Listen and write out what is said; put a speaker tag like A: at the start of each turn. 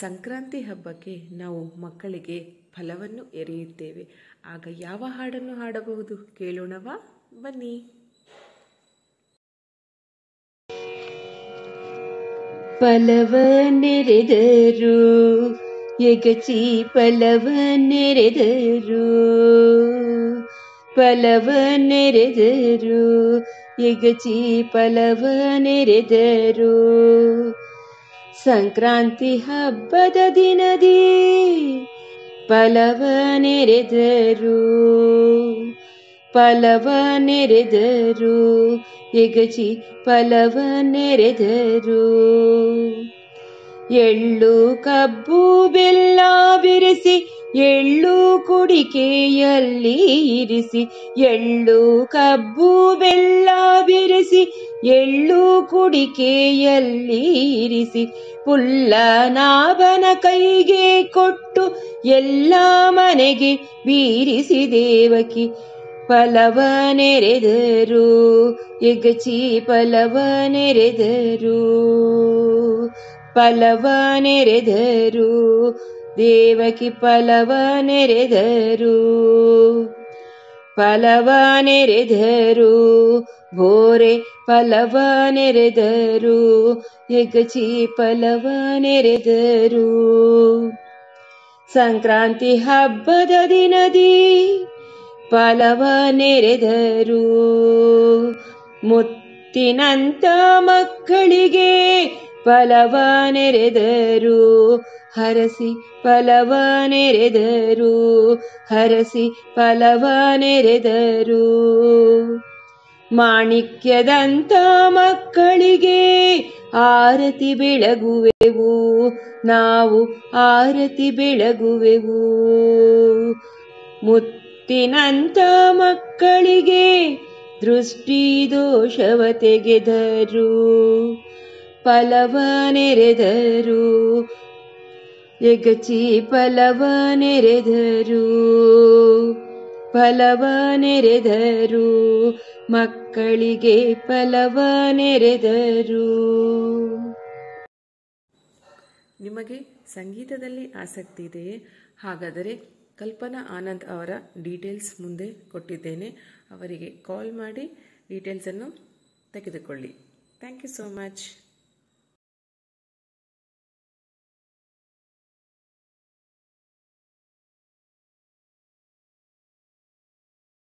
A: ಸಂಕ್ರಾಂತಿ ಹಬ್ಬಕ್ಕೆ ನಾವು ಮಕ್ಕಳಿಗೆ ಫಲವನ್ನು ಎರೆಯುತ್ತೇವೆ ಆಗ ಯಾವ ಹಾಡನ್ನು ಹಾಡಬಹುದು ಕೇಳೋಣವಾ ಬನ್ನಿ
B: ಫಲವ ನೆರೆದರು ಎಗಚಿ ಫಲವ ನೆರೆದರು ಫಲವ ನೆರೆದರು ಎಗಚಿ ಫಲವ ನೆರೆದರು ಸಂಕ್ರಾಂತಿ ಹಬ್ಬದ ದಿನದಿ ಫಲವ ನೆರೆದರು ಫಲವ ನೆರೆದರು ಎಗಚಿ ಫಲವ ನೆರೆದರು ಎಳ್ಳು ಕಬ್ಬು ಬೆಲ್ಲ ಬಿರಿಸಿ ಎಳ್ಳು ಕುಡಿಕೆಯಲ್ಲಿ ಇರಿಸಿ ಎಳ್ಳು ಕಬ್ಬು ಬೆಲ್ಲ ಬಿರಿಸಿ ಎಳ್ಳು ಕುಡಿಕೆಯಲ್ಲಿ ಇರಿಸಿ ಪುಲ್ಲನಾಭನ ಕೈಗೆ ಕೊಟ್ಟು ಎಲ್ಲ ಮನೆಗೆ ಬೀರಿಸಿ ದೇವಕಿ ಫಲವ ನೆರೆದರು ಎಗಚಿ ಫಲವ ನೆರೆದರು ಫಲವ ನೆರೆದರು ದೇವಕಿ ಫಲವ ನೆರೆದರು ಫಲವ ನೆರೆದರು ಭೋರೆ ಫಲವ ನೆರೆದರು ಎಗಚಿ ಫಲವ ನೆರೆದರು ಸಂಕ್ರಾಂತಿ ಹಬ್ಬದ ದಿನದಿ ಫಲವ ನೆರೆದರು ಮುತ್ತಿನಂತ ಮಕ್ಕಳಿಗೆ ಫಲವ ನೆರೆದರು ಹರಸಿ ಫಲವ ನೆರೆದರು ಹರಸಿ ಫಲವ ನೆರೆದರು ಮಾಣಿಕ್ಯದಂತ ಮಕ್ಕಳಿಗೆ ಆರತಿ ಬೆಳಗುವೆವು ನಾವು ಆರತಿ ಬೆಳಗುವೆವು ಮುತ್ತಿನಂತ ಮಕ್ಕಳಿಗೆ ದೃಷ್ಟಿ ದೋಷವ ತೆಗೆದರು ಫಲವ ನೆರೆದರು ಎಗಚಿ ಫಲವ ನೆರೆದರು ಫಲವ ನೆರೆದರು ಮಕ್ಕಳಿಗೆ ಫಲವ ನೆರೆದರು
A: ನಿಮಗೆ ಸಂಗೀತದಲ್ಲಿ ಆಸಕ್ತಿ ಇದೆಯೇ ಹಾಗಾದರೆ ಕಲ್ಪನಾ ಆನಂದ್ ಅವರ ಡೀಟೇಲ್ಸ್ ಮುಂದೆ ಕೊಟ್ಟಿದ್ದೇನೆ ಅವರಿಗೆ ಕಾಲ್ ಮಾಡಿ ಡೀಟೇಲ್ಸನ್ನು ತೆಗೆದುಕೊಳ್ಳಿ ಥ್ಯಾಂಕ್ ಯು ಸೋ ಮಚ್